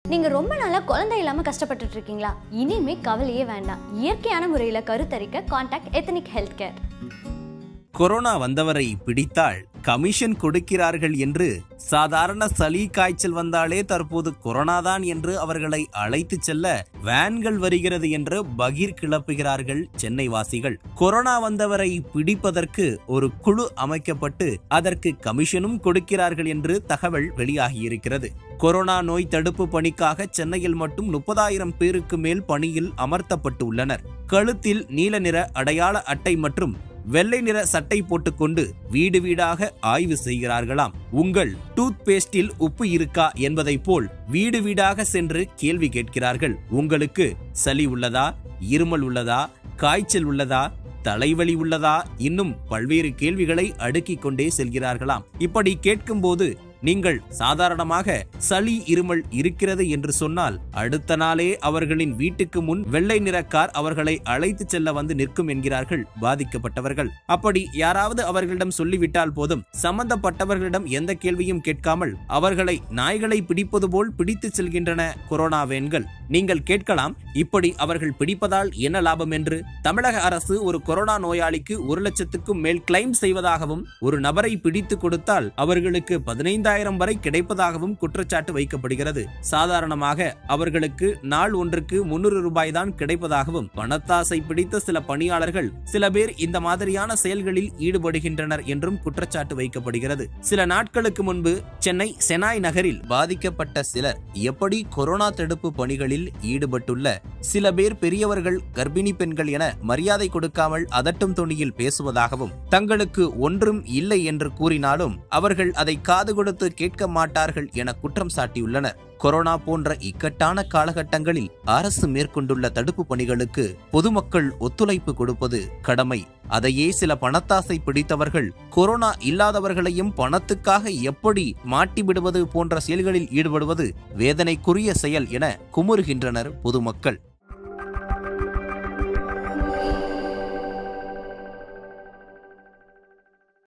நீங்க ரொம்ப நாளா குழந்தை இல்லாம கஷ்டப்பட்டுட்டு இருக்கீங்களா இனிமே கவலையே வேண்டாம் இயற்கையான முறையில கருத்தரிக்க contact ethnic health care corona வந்தவரை பிடித்தால் கமிஷன் கொடுக்கிறார்கள் என்று சாதாரண சளி காய்ச்சல் வந்தாலே தற்போது கொரோனாதான் என்று அவர்களை அழைத்துச் செல்ல வேன்கள் வருகிறது என்று பகீர் கிளப்புகிறார்கள் சென்னை வாசிகள் கொரோனா வந்தவரை பிடிப்பதற்கு ஒரு குழு அமைக்கப்பட்டு அதற்கு கமிஷனும் கொடுக்கிறார்கள் என்று தகவல் வெளியாகியிருக்கிறது கொரோனா நோய் தடுப்பு பணிக்காக சென்னையில் மட்டும் முப்பதாயிரம் பேருக்கு மேல் பணியில் அமர்த்தப்பட்டு உள்ளனர் கழுத்தில் நீல நிற அடையாள அட்டை மற்றும் வெள்ளை நிற சட்டை போட்டுக்கொண்டு வீடு வீடாக ஆய்வு செய்கிறார்களாம் உங்கள் டூத் பேஸ்டில் உப்பு இருக்கா என்பதைப் போல் வீடு வீடாக சென்று கேள்வி கேட்கிறார்கள் உங்களுக்கு சளி உள்ளதா இருமல் உள்ளதா காய்ச்சல் உள்ளதா தலைவலி உள்ளதா இன்னும் பல்வேறு கேள்விகளை அடுக்கிக் கொண்டே செல்கிறார்களாம் இப்படி கேட்கும்போது நீங்கள் சாதாரணமாக சளி இருமல் இருக்கிறது என்று சொன்னால் அடுத்த நாளே அவர்களின் வீட்டுக்கு முன் வெள்ளை நிற கார் அவர்களை அழைத்து செல்ல வந்து நிற்கும் என்கிறார்கள் பாதிக்கப்பட்டவர்கள் அப்படி யாராவது அவர்களிடம் சொல்லிவிட்டால் போதும் சம்பந்தப்பட்டவர்களிடம் எந்த கேள்வியும் கேட்காமல் அவர்களை நாய்களை பிடிப்பது போல் பிடித்து செல்கின்றன கொரோனா வேன்கள் நீங்கள் கேட்கலாம் இப்படி அவர்கள் பிடிப்பதால் என்ன லாபம் என்று தமிழக அரசு ஒரு கொரோனா நோயாளிக்கு ஒரு லட்சத்துக்கும் மேல் கிளைம் செய்வதாகவும் ஒரு நபரை பிடித்து கொடுத்தால் அவர்களுக்கு பதினைந்தாயிரம் வரை கிடைப்பதாகவும் குற்றச்சாட்டு வைக்கப்படுகிறது சாதாரணமாக அவர்களுக்கு நாள் ஒன்றுக்கு முன்னூறு ரூபாய் தான் கிடைப்பதாகவும் பணத்தாசை பிடித்த சில பணியாளர்கள் சில பேர் இந்த மாதிரியான செயல்களில் ஈடுபடுகின்றனர் என்றும் குற்றச்சாட்டு வைக்கப்படுகிறது சில நாட்களுக்கு முன்பு சென்னை செனாய் நகரில் பாதிக்கப்பட்ட சிலர் எப்படி கொரோனா தடுப்பு பணிகளில் ஈடுபட்டுள்ள சில பேர் பெரியவர்கள் கர்ப்பிணி பெண்கள் என மரியாதை கொடுக்காமல் அதட்டும் தொனியில் பேசுவதாகவும் தங்களுக்கு ஒன்றும் இல்லை என்று கூறினாலும் அவர்கள் அதை காது கொடுத்து கேட்க மாட்டார்கள் என குற்றம் சாட்டியுள்ளனர் கொரோனா போன்ற இக்கட்டான காலகட்டங்களில் அரசு மேற்கொண்டுள்ள தடுப்பு பணிகளுக்கு பொதுமக்கள் ஒத்துழைப்பு கொடுப்பது கடமை அதையே சில பணத்தாசை பிடித்தவர்கள் கொரோனா இல்லாதவர்களையும் பணத்துக்காக எப்படி மாட்டிவிடுவது போன்ற செயல்களில் ஈடுபடுவது வேதனைக்குரிய செயல் என குமுறுகின்றனர் பொதுமக்கள்